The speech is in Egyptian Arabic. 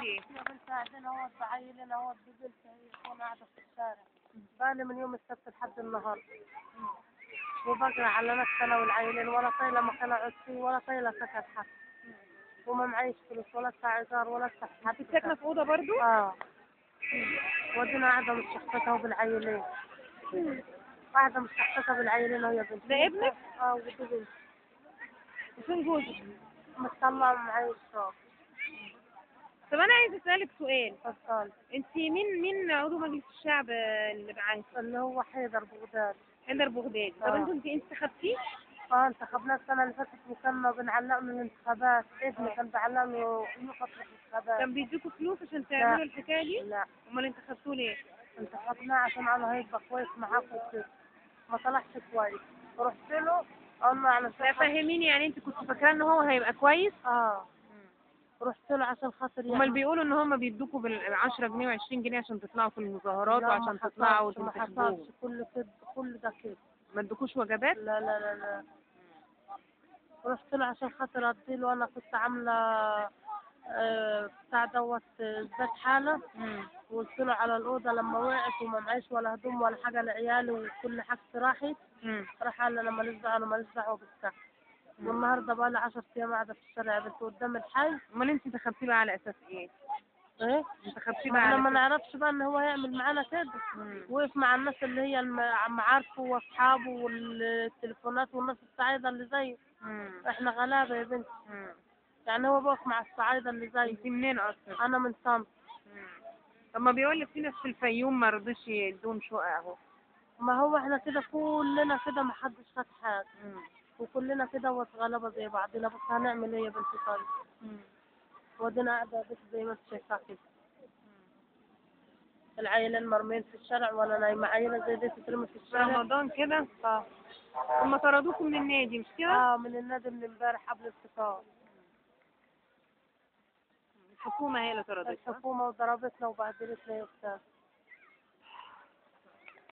ايه يا بنت قاعدين اهوت بعيلين اهوت ببنتي هي وانا قاعدة في الشارع بقالي من يوم السبت لحد النهار وبقرا على نفسي انا والعيلين ولا طايلة مكان اقعد فيه ولا طايلة سكن حتى وما معيش فلوس ولا ادفع ايجار ولا ادفع حتى انت ساكنه في اوضه برضو اه ودينا قاعدة متشحططة وبالعيلين قاعدة متشحططة بالعيلين وهي بنتي ده ابنك اه ودي بنتي وفين جوزك مطلعة معي الشغل طب انا عايز اسالك سؤال اتفضل انت مين مين عضو مجلس الشعب اللي معاك اللي هو حيدر بغداد حيدر بغداد طب آه. انتوا انت انتخبتيه اه انتخبناه السنة اللي فاتت وكنا بنعلق له الانتخابات ابني كان بيعلق له نقط الانتخابات كان بيديكوا فلوس عشان تعملوا الحكايه دي لا امال انتخبتوه ليه انتخبناه عشان انا هيبقى كويس معاكم وكده ما طلعش كويس رحت له قلنا انا لا فهميني يعني انت كنت فاكره ان هو هيبقى كويس اه رحت له عشان خاطر امال يعني بيقولوا ان هم بيدوكوا بال 10 جنيه و20 جنيه عشان تطلعوا في المظاهرات لا، ما وعشان حصلش، تطلعوا ما وتنتخبوه حصلش كل كده كل ده كده ما ادوكوش وجبات لا لا لا لا رحت له عشان خاطر اديله انا كنت عامله آه، بتاع دوت آه، ذات حاله وقلت له على الأوضة لما وقعت وما معيش ولا هدوم ولا حاجة لعيالي وكل حاجتي راحت مم. راح قال لي أنا ماليش دعوة أنا ماليش دعوة بالساعة والنهاردة بقى لي 10 أيام قاعدة في الشارع يا بنت قدام الحي امال انت انتخبتيه بقى على اساس ايه إيه انتخبتيه ما بقى احنا على ما أساس... نعرفش بقى إن هو هيعمل معانا كده مم. وقف مع الناس اللي هي الم- معارفه وأصحابه والتليفونات والناس الصعايدة اللي زيه مم. إحنا غلابة يا بنت مم. يعني هو بقف مع الصعايدة اللي زيه انت منين اصلا أنا من صمت طب ما بيقول لك في ناس في الفيوم ما رضيش يدوم شقق اهو ما هو إحنا كده كلنا كده ما حدش خد حاجة مم. وكلنا كده وغلابة زي بعضنا بس هنعمل ايه يا بنتي طيب مم. ودينا قاعدة بس زي ما انت شايفاها كده العيلين مرمين في الشارع وانا نايمة عيلة زي دي تترمي في في الشارع رمضان كده اه هم طردوكم من النادي مش كده؟ اه من النادي من امبارح قبل الفطار الحكومة هي اللي طردتكم الحكومة وضربتنا وبهدلتنا يا استاذ